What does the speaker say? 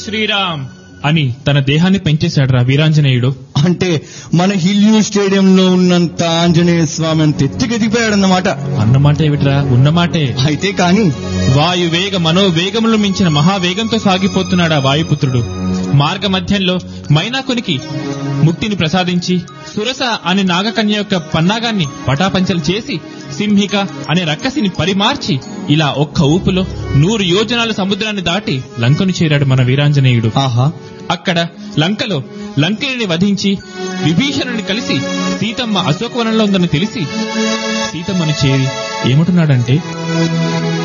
శ్రీరామ్ అని తన దేహాన్ని పెంచేశాడు రా వీరాంజనేయుడు అంటే మన హిల్యూ స్టేడియంలో ఉన్నంత ఆంజనేయ స్వామి అంత ఎత్తుకెదిగిపోయాడన్నమాట అన్నమాట ఏమిట్రా ఉన్నమాటే అయితే కాని వాయువేగ మనోవేగములు మించిన మహావేగంతో సాగిపోతున్నాడు ఆ వాయుపుత్రుడు మార్గ మధ్యంలో మైనాకునికి ముక్తిని ప్రసాదించి సురస అనే నాగకన్య యొక్క పన్నాగాన్ని పటాపంచలు చేసి సింహిక అనే రక్కసిని పరిమార్చి ఇలా ఒక్క ఊపులో నూరు యోజనాల సముద్రాన్ని దాటి లంకను చేరాడు మన వీరాంజనేయుడు ఆహా అక్కడ లంకలో లంకిని వధించి విభీషణుని కలిసి సీతమ్మ అశోకవనంలో ఉందని తెలిసి సీతమ్మను చేరి ఏమంటున్నాడంటే